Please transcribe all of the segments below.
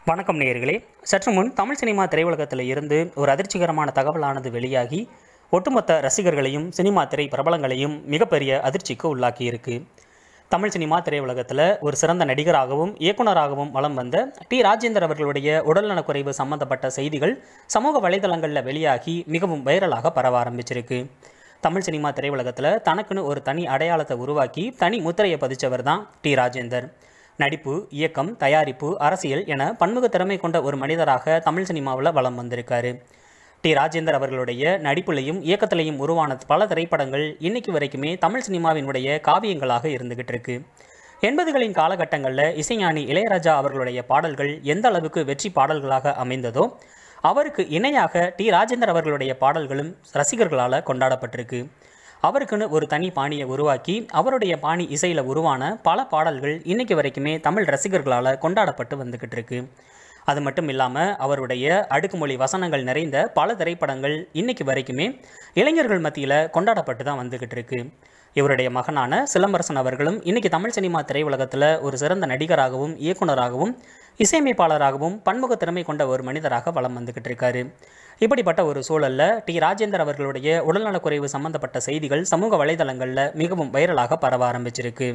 வணக்கம் நேயர்களே சற்று முன் தமிழ் சினிமா திரையுலகத்தில் இருந்து ஒரு அதிர்ச்சிகரமான தகவலானது வெளியாகி ஒட்டுமொத்த ரசிகர்களையும் சினிமா திரை பிரபலங்களையும் மிகப்பெரிய அதிர்ச்சிக்கு உள்ளாக்கியிருக்கு தமிழ் சினிமா திரையுலகத்தில் ஒரு சிறந்த நடிகராகவும் இயக்குனராகவும் வலம் வந்த டி ராஜேந்தர் அவர்களுடைய உடல்நலக்குறைவு சம்பந்தப்பட்ட செய்திகள் சமூக வலைதளங்களில் வெளியாகி மிகவும் வைரலாக பரவ ஆரம்பிச்சிருக்கு தமிழ் சினிமா திரையுலகத்தில் தனக்குன்னு ஒரு தனி அடையாளத்தை உருவாக்கி தனி முத்திரையை பதிச்சவர் தான் டி ராஜேந்தர் நடிப்பு இயக்கம் தயாரிப்பு அரசியல் என பன்முக திறமை கொண்ட ஒரு மனிதராக தமிழ் சினிமாவில் வலம் வந்திருக்காரு டி ராஜேந்தர் அவர்களுடைய நடிப்புலையும் இயக்கத்திலையும் உருவான பல திரைப்படங்கள் இன்னைக்கு வரைக்குமே தமிழ் சினிமாவினுடைய காவியங்களாக இருந்துகிட்டு இருக்கு எண்பதுகளின் காலகட்டங்களில் இசைஞானி இளையராஜா அவர்களுடைய பாடல்கள் எந்த அளவுக்கு வெற்றி பாடல்களாக அமைந்ததோ அவருக்கு இணையாக டி ராஜேந்தர் அவர்களுடைய பாடல்களும் ரசிகர்களால் கொண்டாடப்பட்டிருக்கு அவருக்குன்னு ஒரு தனி பாணியை உருவாக்கி அவருடைய பாணி இசையில் உருவான பல பாடல்கள் இன்னைக்கு வரைக்குமே தமிழ் ரசிகர்களால் கொண்டாடப்பட்டு வந்துக்கிட்டு இருக்கு அது மட்டும் இல்லாமல் அவருடைய அடுக்குமொழி வசனங்கள் நிறைந்த பல திரைப்படங்கள் இன்னைக்கு வரைக்குமே இளைஞர்கள் மத்தியில் கொண்டாடப்பட்டு தான் வந்துக்கிட்டு இருக்கு இவருடைய மகனான சிலம்பரசன் அவர்களும் இன்னைக்கு தமிழ் சினிமா திரையுலகத்தில் ஒரு சிறந்த நடிகராகவும் இயக்குனராகவும் இசையமைப்பாளராகவும் பன்முக திறமை கொண்ட ஒரு மனிதராக வலம் வந்துக்கிட்டு இருக்காரு இப்படிப்பட்ட ஒரு சூழலில் டி ராஜேந்தர் அவர்களுடைய உடல்நலக்குறைவு சம்பந்தப்பட்ட செய்திகள் சமூக வலைதளங்களில் மிகவும் வைரலாக பரவ ஆரம்பிச்சிருக்கு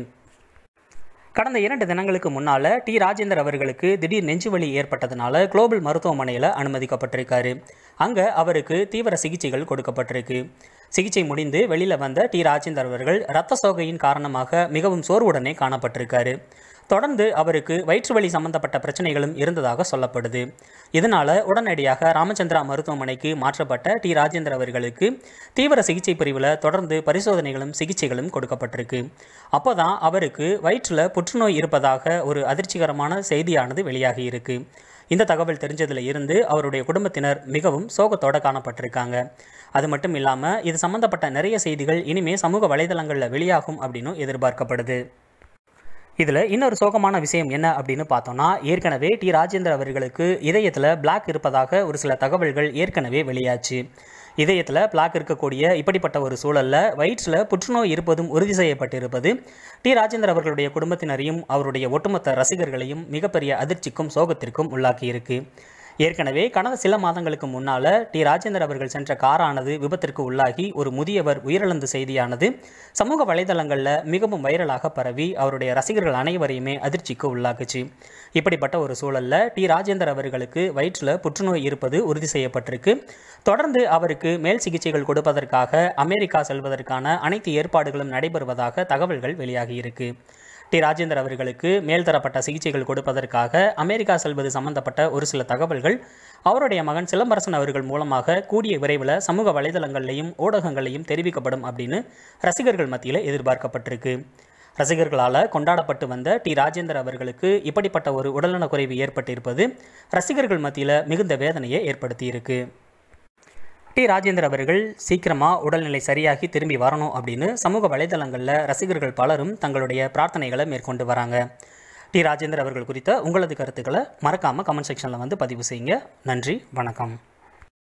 கடந்த இரண்டு தினங்களுக்கு முன்னால் டி ராஜேந்தர் அவர்களுக்கு திடீர் நெஞ்சுவலி ஏற்பட்டதுனால குளோபல் மருத்துவமனையில் அனுமதிக்கப்பட்டிருக்காரு அங்கே அவருக்கு தீவிர சிகிச்சைகள் கொடுக்கப்பட்டிருக்கு சிகிச்சை முடிந்து வெளியில் வந்த டி ராஜேந்தர் அவர்கள் இரத்த சோகையின் காரணமாக மிகவும் சோர்வுடனே காணப்பட்டிருக்காரு தொடர்ந்து அவருக்கு வயிற்று வலி சம்பந்தப்பட்ட பிரச்சனைகளும் இருந்ததாக சொல்லப்படுது இதனால் உடனடியாக ராமச்சந்திரா மருத்துவமனைக்கு மாற்றப்பட்ட டி ராஜேந்தர் அவர்களுக்கு தீவிர சிகிச்சை பிரிவில் தொடர்ந்து பரிசோதனைகளும் சிகிச்சைகளும் கொடுக்கப்பட்டிருக்கு அப்போ தான் அவருக்கு வயிற்றில் புற்றுநோய் இருப்பதாக ஒரு அதிர்ச்சிகரமான செய்தியானது வெளியாகி இருக்கு இந்த தகவல் தெரிஞ்சதில் இருந்து அவருடைய குடும்பத்தினர் மிகவும் சோகத்தோட காணப்பட்டிருக்காங்க அது மட்டும் இல்லாமல் இது சம்பந்தப்பட்ட நிறைய செய்திகள் இனிமே சமூக வலைதளங்களில் வெளியாகும் அப்படின்னு எதிர்பார்க்கப்படுது இதில் இன்னொரு சோகமான விஷயம் என்ன அப்படின்னு பார்த்தோம்னா ஏற்கனவே டி ராஜேந்தர் அவர்களுக்கு இதயத்தில் பிளாக் இருப்பதாக ஒரு சில தகவல்கள் ஏற்கனவே வெளியாச்சு இதயத்தில் பிளாக் இருக்கக்கூடிய இப்படிப்பட்ட ஒரு சூழலில் வயிற்றில் புற்றுநோய் இருப்பதும் உறுதி செய்யப்பட்டிருப்பது டி ராஜேந்தர் அவர்களுடைய குடும்பத்தினரையும் அவருடைய ஒட்டுமொத்த ரசிகர்களையும் மிகப்பெரிய அதிர்ச்சிக்கும் சோகத்திற்கும் உள்ளாக்கியிருக்கு ஏற்கனவே கடந்த சில மாதங்களுக்கு முன்னால் டி ராஜேந்தர் அவர்கள் சென்ற காரானது விபத்திற்கு உள்ளாகி ஒரு முதியவர் உயிரிழந்த செய்தியானது சமூக வலைதளங்களில் மிகவும் வைரலாக பரவி அவருடைய ரசிகர்கள் அனைவரையுமே அதிர்ச்சிக்கு உள்ளாக்குச்சு இப்படிப்பட்ட ஒரு சூழலில் டி ராஜேந்தர் அவர்களுக்கு வயிற்றில் புற்றுநோய் இருப்பது உறுதி செய்யப்பட்டிருக்கு தொடர்ந்து அவருக்கு மேல் சிகிச்சைகள் கொடுப்பதற்காக அமெரிக்கா செல்வதற்கான அனைத்து ஏற்பாடுகளும் நடைபெறுவதாக தகவல்கள் வெளியாகியிருக்கு டி ராஜேந்தர் அவர்களுக்கு மேல்தரப்பட்ட சிகிச்சைகள் கொடுப்பதற்காக அமெரிக்கா செல்வது சம்பந்தப்பட்ட ஒரு சில தகவல்கள் அவருடைய மகன் சிலம்பரசன் அவர்கள் மூலமாக கூடிய விரைவில் சமூக வலைதளங்கள்லையும் ஊடகங்களையும் தெரிவிக்கப்படும் அப்படின்னு ரசிகர்கள் மத்தியில் எதிர்பார்க்கப்பட்டிருக்கு ரசிகர்களால் கொண்டாடப்பட்டு வந்த டி ராஜேந்தர் அவர்களுக்கு இப்படிப்பட்ட ஒரு உடல்நலக்குறைவு ஏற்பட்டிருப்பது ரசிகர்கள் மத்தியில் மிகுந்த வேதனையை ஏற்படுத்தியிருக்கு டி ராஜேந்தர் அவர்கள் சீக்கிரமாக உடல்நிலை சரியாகி திரும்பி வரணும் அப்படின்னு சமூக வலைதளங்களில் ரசிகர்கள் பலரும் தங்களுடைய பிரார்த்தனைகளை மேற்கொண்டு வராங்க டி ராஜேந்தர் அவர்கள் குறித்த உங்களது கருத்துக்களை மறக்காமல் கமெண்ட் செக்ஷனில் வந்து பதிவு செய்யுங்க நன்றி வணக்கம்